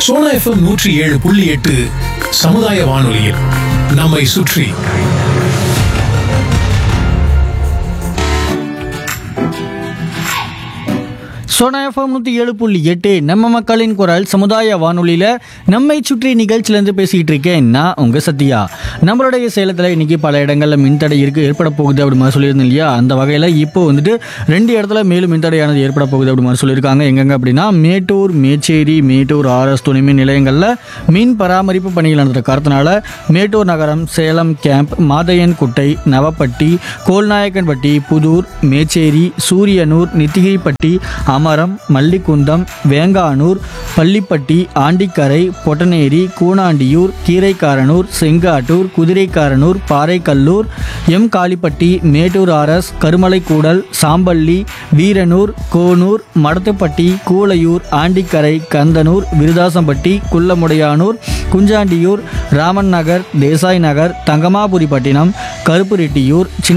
Sona FM நூற்றி ஏழு புள்ளி எட்டு சமுதாய வானொலியில் நம்மை சுற்றி சோனா எஃப்எம் நூற்றி ஏழு புள்ளி எட்டு நம்ம மக்களின் குரல் சமுதாய வானொலியில் நம்மை சுற்றி நிகழ்ச்சியிலேருந்து பேசிக்கிட்டு இருக்கேன் நான் உங்கள் சத்யா நம்மளுடைய சேலத்தில் இன்றைக்கி பல இடங்களில் மின்தடை இருக்குது ஏற்பட போகுது அப்படி மாதிரி சொல்லியிருந்தேன் இல்லையா அந்த வகையில் இப்போ வந்துட்டு ரெண்டு இடத்துல மேலும் மின்தடையானது ஏற்பட போகுது அப்படி மாதிரி சொல்லியிருக்காங்க எங்கெங்க அப்படின்னா மேட்டூர் மேச்சேரி மேட்டூர் ஆர்எஸ் துணைமின் நிலையங்களில் மின் பராமரிப்பு பணிகள் நடந்த காரணத்தினால மேட்டூர் நகரம் Salem camp Mathaiyan Kuttai Navappatti Kolnayakkanpatti Puthur Mecheri Suriyanur Nithikiripatti Amaram Mallikundam Venganur Pallipatti Andikarai Pottaneri Koonandiyur Keeraikaranur Sengattur Kuthiraikaranur Paraikallur M Kalipatti Mettur RS Karumalaikoodal Samballi Veeranur Konur Madathupatti Kulaiyur Andikarai Kandanur Viruthasampatti Kullamudaiyanur Kunjandiyur Raman Nagar Desai Nagar Thangamapuripattinam Karupureddiyur சின்ன